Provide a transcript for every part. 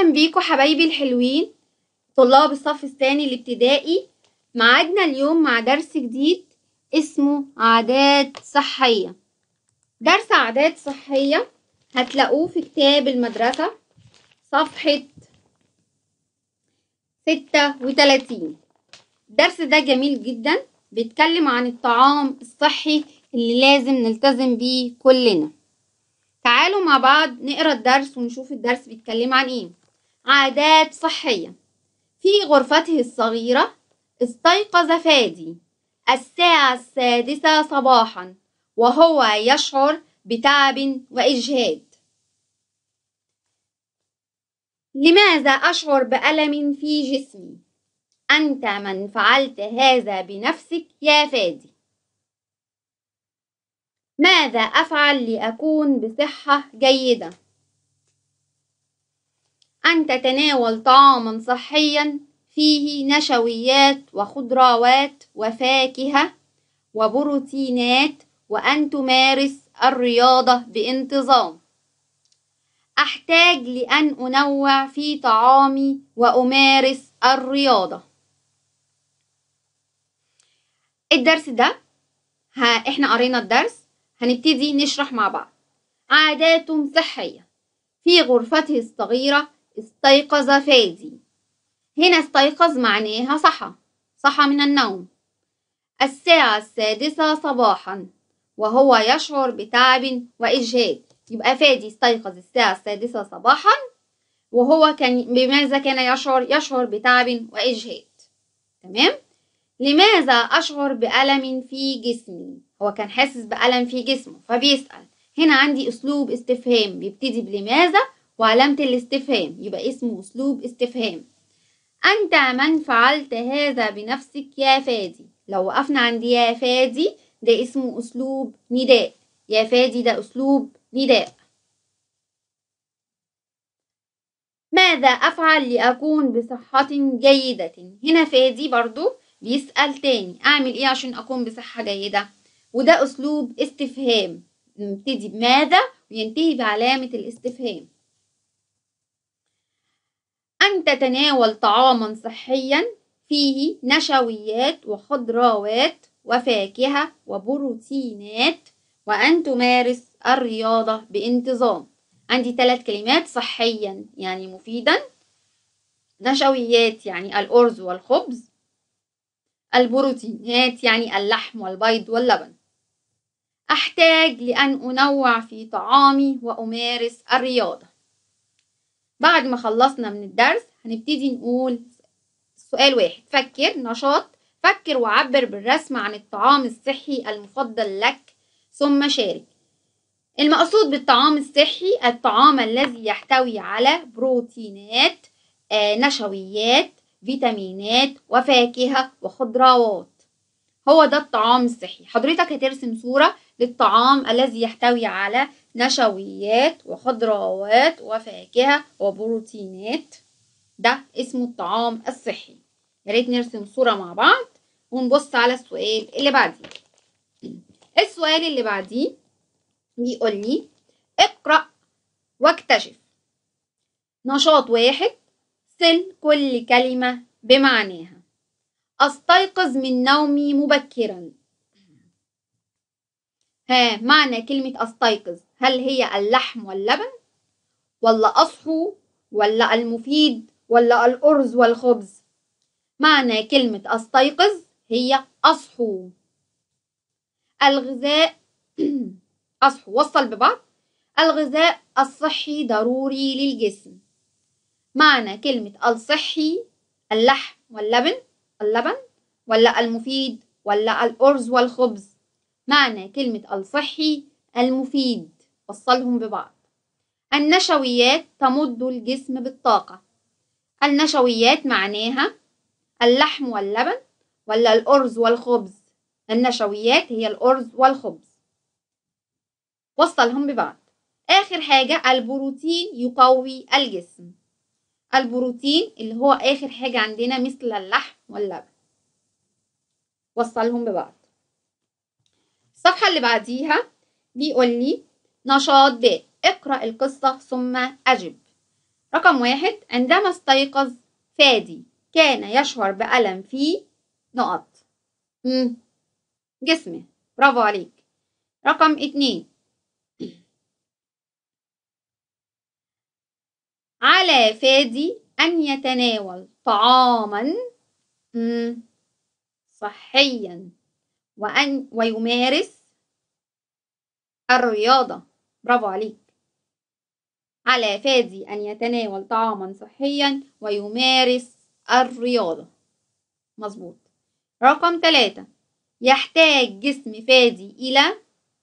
اهلا بيكم حبايبي الحلوين طلاب الصف الثاني الابتدائي معادنا اليوم مع درس جديد اسمه عادات صحية درس عادات صحية هتلاقوه في كتاب المدرسة صفحة ستة وتلاتين الدرس ده جميل جدا بيتكلم عن الطعام الصحي اللي لازم نلتزم بيه كلنا تعالوا مع بعض نقرا الدرس ونشوف الدرس بيتكلم عن ايه عادات صحية في غرفته الصغيرة استيقظ فادي الساعة السادسة صباحا وهو يشعر بتعب وإجهاد لماذا أشعر بألم في جسمي؟ أنت من فعلت هذا بنفسك يا فادي ماذا أفعل لأكون بصحة جيدة؟ أن تتناول طعاما صحيا فيه نشويات وخضروات وفاكهة وبروتينات وأن تمارس الرياضة بانتظام أحتاج لأن أنوع في طعامي وأمارس الرياضة الدرس ده ها احنا قرينا الدرس هنبتدي نشرح مع بعض عادات صحية في غرفته الصغيرة استيقظ فادي هنا استيقظ معناها صحى صحى من النوم الساعة السادسة صباحا وهو يشعر بتعب وإجهاد يبقى فادي استيقظ الساعة السادسة صباحا وهو كان بماذا كان يشعر يشعر بتعب وإجهاد تمام لماذا أشعر بألم في جسمي هو كان حاسس بألم في جسمه فبيسأل هنا عندي أسلوب استفهام بيبتدي بلماذا وعلامة الاستفهام يبقى اسمه أسلوب استفهام أنت من فعلت هذا بنفسك يا فادي لو وقفنا عند يا فادي ده اسمه أسلوب نداء يا فادي ده أسلوب نداء ماذا أفعل لأكون بصحة جيدة هنا فادي برضو بيسأل تاني أعمل إيه عشان أكون بصحة جيدة وده أسلوب استفهام نبتدي بماذا وينتهي بعلامة الاستفهام أن تتناول طعاما صحيا فيه نشويات وخضروات وفاكهة وبروتينات وأن تمارس الرياضة بانتظام عندي ثلاث كلمات صحيا يعني مفيدا نشويات يعني الأرز والخبز البروتينات يعني اللحم والبيض واللبن أحتاج لأن أنوع في طعامي وأمارس الرياضة بعد ما خلصنا من الدرس هنبتدي نقول سؤال واحد فكر نشاط فكر وعبر بالرسم عن الطعام الصحي المفضل لك ثم شارك المقصود بالطعام الصحي الطعام الذي يحتوي على بروتينات آه، نشويات فيتامينات وفاكهة وخضروات هو ده الطعام الصحي حضرتك هترسم صورة للطعام الذي يحتوي على نشويات وخضروات وفاكهة وبروتينات ده اسمه الطعام الصحي يا ريت نرسم صورة مع بعض ونبص على السؤال اللي بعديه السؤال اللي بعديه بيقول لي اقرأ واكتشف نشاط واحد سل كل كلمة بمعناها أستيقظ من نومي مبكرا ها معنى كلمة أستيقظ هل هي اللحم واللبن ولا أصحو ولا المفيد ولا الأرز والخبز معنى كلمة أستيقظ هي أصحو الغذاء أصحو وصل ببعض الغذاء الصحي ضروري للجسم معنى كلمة الصحي اللحم واللبن اللبن ولا المفيد ولا الأرز والخبز معنى كلمة الصحي المفيد وصلهم ببعض النشويات تمد الجسم بالطاقة النشويات معناها اللحم واللبن ولا الأرز والخبز النشويات هي الأرز والخبز وصلهم ببعض آخر حاجة البروتين يقوي الجسم البروتين اللي هو آخر حاجة عندنا مثل اللحم واللبن وصلهم ببعض الصفحة اللي بعديها بيقول لي نشاط ب اقرأ القصة ثم أجب رقم واحد عندما استيقظ فادي كان يشعر بألم في نقط مم. جسمه برافو عليك رقم اتنين على فادي أن يتناول طعاما مم. صحيا وأن ويمارس الرياضة برافو عليك على فادي أن يتناول طعاما صحيا ويمارس الرياضة مظبوط رقم ثلاثة يحتاج جسم فادي إلى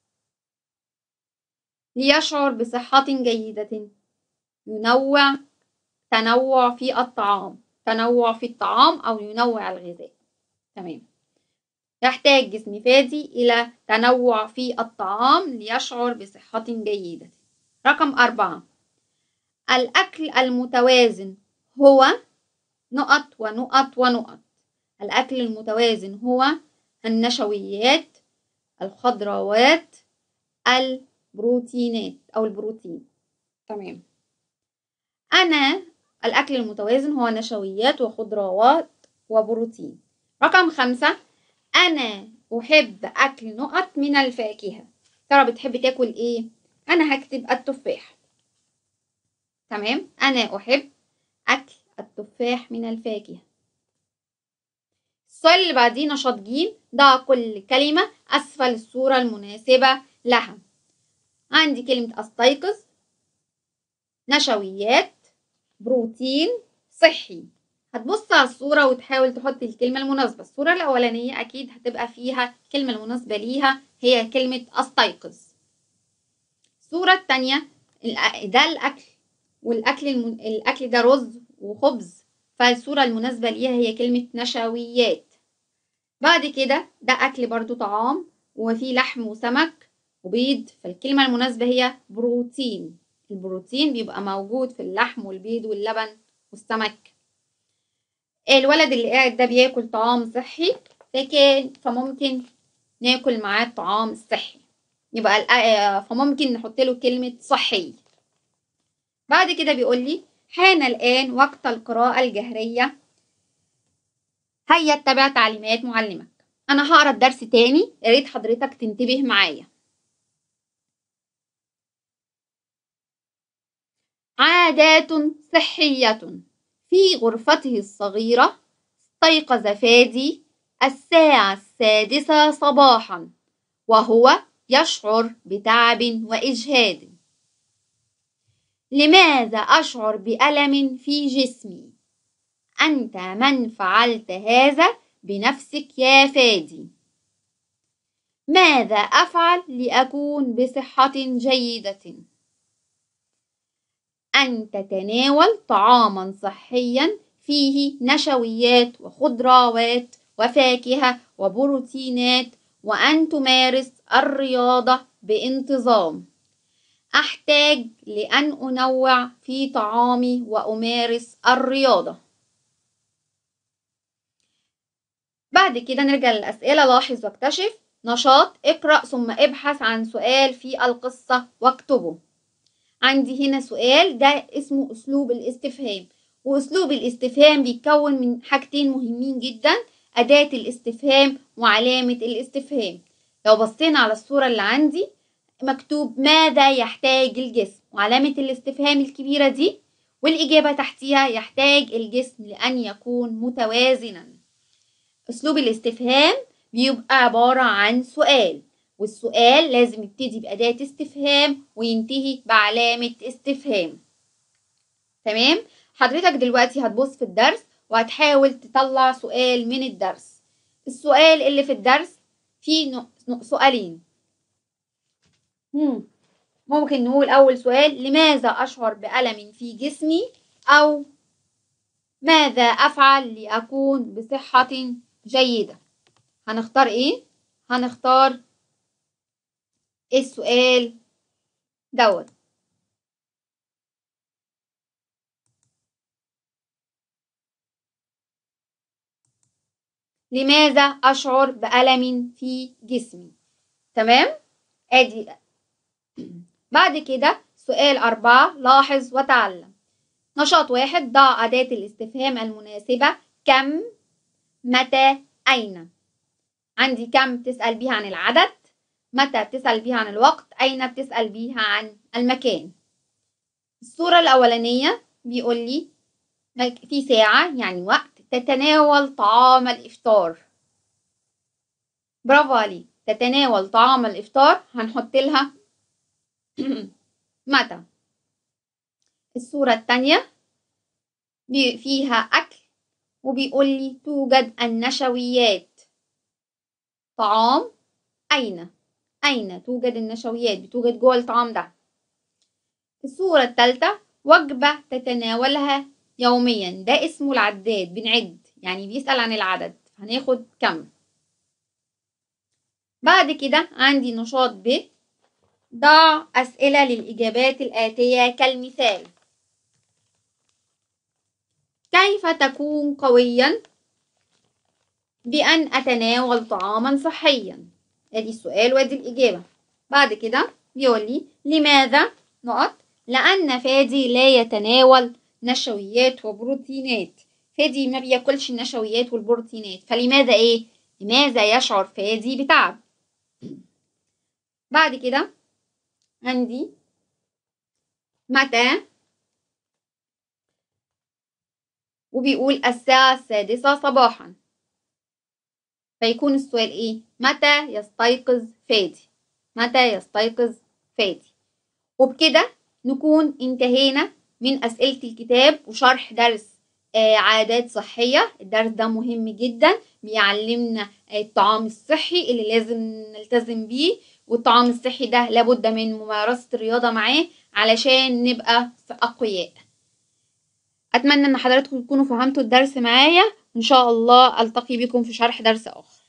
ليشعر بصحة جيدة ينوع تنوع في الطعام تنوع في الطعام أو ينوع الغذاء تمام يحتاج جسم فادي إلى تنوع في الطعام ليشعر بصحة جيدة رقم أربعة الأكل المتوازن هو نقط ونقط ونقط الأكل المتوازن هو النشويات الخضروات البروتينات أو البروتين تمام أنا الأكل المتوازن هو نشويات وخضروات وبروتين رقم خمسة أنا أحب أكل نقط من الفاكهة ترى بتحب تاكل إيه؟ أنا هكتب التفاح تمام أنا أحب أكل التفاح من الفاكهة السؤال اللي بعديه نشاط جيم ضع كل كلمة أسفل الصورة المناسبة لها عندي كلمة أستيقظ نشويات بروتين صحي هتبص على الصورة وتحاول تحط الكلمة المناسبة الصورة الأولانية أكيد هتبقى فيها الكلمة المناسبة ليها هي كلمة أستيقظ الصورة التانية ده الأكل والأكل الم... الأكل ده رز وخبز فالصورة المناسبة ليها هي كلمة نشويات بعد كده ده أكل برضو طعام وفيه لحم وسمك وبيض فالكلمة المناسبة هي بروتين البروتين بيبقى موجود في اللحم والبيض واللبن والسمك الولد اللي قاعد ده بياكل طعام صحي فكان فممكن ناكل معاه الطعام الصحي يبقى فممكن نحط له كلمة صحي بعد كده بيقول لي حان الآن وقت القراءة الجهرية هيا اتبع تعليمات معلمك أنا هقرا الدرس تاني يا ريت حضرتك تنتبه معايا عادات صحية في غرفته الصغيرة استيقظ فادي الساعة السادسة صباحا وهو يشعر بتعب وإجهاد لماذا أشعر بألم في جسمي؟ أنت من فعلت هذا بنفسك يا فادي ماذا أفعل لأكون بصحة جيدة؟ أن تتناول طعاما صحيا فيه نشويات وخضروات وفاكهة وبروتينات وأن تمارس الرياضة بانتظام أحتاج لأن أنوع في طعامي وأمارس الرياضة بعد كده نرجع للأسئلة لاحظ واكتشف نشاط اقرأ ثم ابحث عن سؤال في القصة واكتبه عندي هنا سؤال ده اسمه أسلوب الاستفهام وأسلوب الاستفهام بيتكون من حاجتين مهمين جدا أداة الاستفهام وعلامة الاستفهام لو بصينا على الصورة اللي عندي مكتوب ماذا يحتاج الجسم وعلامة الاستفهام الكبيرة دي والإجابة تحتها يحتاج الجسم لأن يكون متوازنا أسلوب الاستفهام بيبقى عبارة عن سؤال والسؤال لازم يبتدي بأداة استفهام وينتهي بعلامة استفهام تمام حضرتك دلوقتي هتبص في الدرس وهتحاول تطلع سؤال من الدرس السؤال اللي في الدرس فيه سؤالين ممكن نقول أول سؤال لماذا أشعر بألم في جسمي أو ماذا أفعل لأكون بصحة جيدة هنختار إيه؟ هنختار السؤال دوت لماذا أشعر بألم في جسمي تمام ادي بعد كده سؤال أربعة لاحظ وتعلم نشاط واحد ضع أداة الاستفهام المناسبة كم متى أين عندي كم بتسأل بيها عن العدد متى بتسأل بيها عن الوقت أين بتسأل بيها عن المكان الصورة الأولانية بيقول لي في ساعة يعني وقت تتناول طعام الإفطار برافو عليك تتناول طعام الإفطار هنحط لها متى الصورة التانية فيها أكل وبيقول لي توجد النشويات طعام أين أين توجد النشويات بتوجد جوه الطعام ده الصورة الثالثة وجبة تتناولها يوميا ده اسمه العداد بنعد يعني بيسأل عن العدد هناخد كم بعد كده عندي نشاط ب ضع أسئلة للإجابات الآتية كالمثال كيف تكون قويا بأن أتناول طعاما صحيا ادي السؤال وادي الإجابة بعد كده بيقول لي لماذا نقط لأن فادي لا يتناول نشويات وبروتينات فادي ما بياكلش النشويات والبروتينات فلماذا ايه لماذا يشعر فادي بتعب بعد كده عندي متى وبيقول الساعة السادسة صباحا فيكون السؤال ايه متى يستيقظ فادي متى يستيقظ فادي وبكده نكون انتهينا من أسئلة الكتاب وشرح درس آه عادات صحية الدرس ده مهم جدا بيعلمنا الطعام الصحي اللي لازم نلتزم بيه والطعام الصحي ده لابد من ممارسة الرياضة معاه علشان نبقى أقوياء أتمنى أن حضراتكم تكونوا فهمتوا الدرس معايا إن شاء الله ألتقي بكم في شرح درس آخر